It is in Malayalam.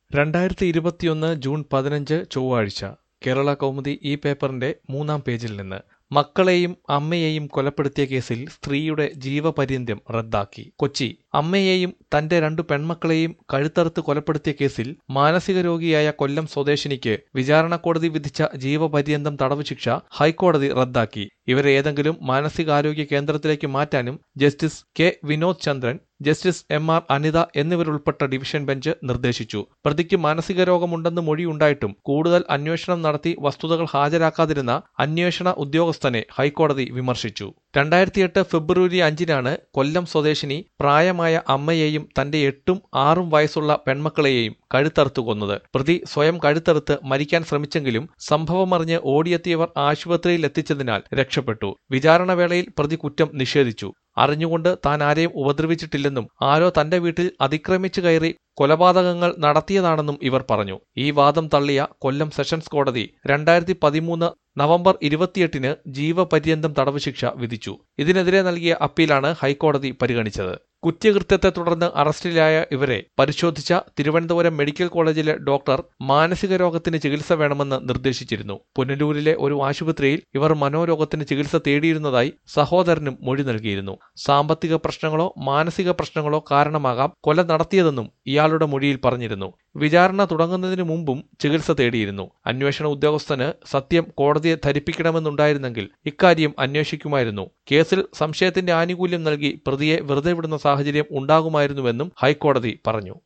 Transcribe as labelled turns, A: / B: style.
A: രണ്ടായിരത്തി ഇരുപത്തിയൊന്ന് ജൂൺ പതിനഞ്ച് ചൊവ്വാഴ്ച കേരള കൗമുദി ഈ പേപ്പറിന്റെ മൂന്നാം പേജിൽ നിന്ന് മക്കളെയും അമ്മയെയും കൊലപ്പെടുത്തിയ കേസിൽ സ്ത്രീയുടെ ജീവപര്യന്തം റദ്ദാക്കി കൊച്ചി അമ്മയെയും തന്റെ രണ്ടു പെൺമക്കളെയും കഴുത്തറുത്ത് കൊലപ്പെടുത്തിയ കേസിൽ മാനസിക രോഗിയായ കൊല്ലം സ്വദേശിനിക്ക് വിചാരണ കോടതി വിധിച്ച ജീവപര്യന്തം തടവ് ശിക്ഷ ഹൈക്കോടതി റദ്ദാക്കി ഇവരെ ഏതെങ്കിലും മാനസികാരോഗ്യ കേന്ദ്രത്തിലേക്ക് മാറ്റാനും justice K Vinod Chandran justice M R Anitha എന്നിവരുൾപ്പെട്ട ഡിവിഷൻ ബെഞ്ച് നിർദ്ദേശിച്ചു പ്രതിക്ക് മാനസിക രോഗമുണ്ടെന്ന് മൊഴിയുണ്ടായിട്ടും കൂടുതൽ അന്വേഷണം നടത്തി വസ്തുതകൾ ഹാജരാക്കാതിരുന്ന അന്വേഷണ ഉദ്യോഗസ്ഥനെ ഹൈക്കോടതി വിമർശിച്ചു രണ്ടായിരത്തിയെട്ട് ഫെബ്രുവരി അഞ്ചിനാണ് കൊല്ലം സ്വദേശിനി പ്രായമായ അമ്മയെയും തന്റെ എട്ടും ആറും വയസ്സുള്ള പെൺമക്കളെയും കഴുത്തറുത്തു കൊന്നത് പ്രതി സ്വയം കഴുത്തറുത്ത് മരിക്കാൻ ശ്രമിച്ചെങ്കിലും സംഭവമറിഞ്ഞ് ഓടിയെത്തിയവർ ആശുപത്രിയിൽ എത്തിച്ചതിനാൽ രക്ഷപ്പെട്ടു വിചാരണവേളയിൽ പ്രതി കുറ്റം നിഷേധിച്ചു അറിഞ്ഞുകൊണ്ട് താൻ ആരെയും ഉപദ്രവിച്ചിട്ടില്ലെന്നും ആരോ തന്റെ വീട്ടിൽ അതിക്രമിച്ചു കയറി കൊലപാതകങ്ങൾ നടത്തിയതാണെന്നും ഇവർ പറഞ്ഞു ഈ വാദം തള്ളിയ കൊല്ലം സെഷൻസ് കോടതി രണ്ടായിരത്തി പതിമൂന്ന് നവംബർ ഇരുപത്തിയെട്ടിന് ജീവപര്യന്തം തടവ് ശിക്ഷ വിധിച്ചു ഇതിനെതിരെ നൽകിയ അപ്പീലാണ് ഹൈക്കോടതി പരിഗണിച്ചത് കുറ്റകൃത്യത്തെ തുടർന്ന് അറസ്റ്റിലായ ഇവരെ പരിശോധിച്ച തിരുവനന്തപുരം മെഡിക്കൽ കോളേജിലെ ഡോക്ടർ മാനസിക രോഗത്തിന് ചികിത്സ വേണമെന്ന് നിർദ്ദേശിച്ചിരുന്നു പുനലൂരിലെ ഒരു ആശുപത്രിയിൽ ഇവർ മനോരോഗത്തിന് ചികിത്സ തേടിയിരുന്നതായി സഹോദരനും മൊഴി നൽകിയിരുന്നു സാമ്പത്തിക പ്രശ്നങ്ങളോ മാനസിക പ്രശ്നങ്ങളോ കാരണമാകാം കൊല നടത്തിയതെന്നും ഇയാളുടെ മൊഴിയിൽ പറഞ്ഞിരുന്നു വിചാരണ തുടങ്ങുന്നതിന് മുമ്പും ചികിത്സ തേടിയിരുന്നു അന്വേഷണ ഉദ്യോഗസ്ഥന് സത്യം കോടതിയെ ധരിപ്പിക്കണമെന്നുണ്ടായിരുന്നെങ്കിൽ ഇക്കാര്യം അന്വേഷിക്കുമായിരുന്നു കേസിൽ സംശയത്തിന്റെ ആനുകൂല്യം നൽകി പ്രതിയെ വെറുതെ വിടുന്ന സാഹചര്യം ഉണ്ടാകുമായിരുന്നുവെന്നും ഹൈക്കോടതി പറഞ്ഞു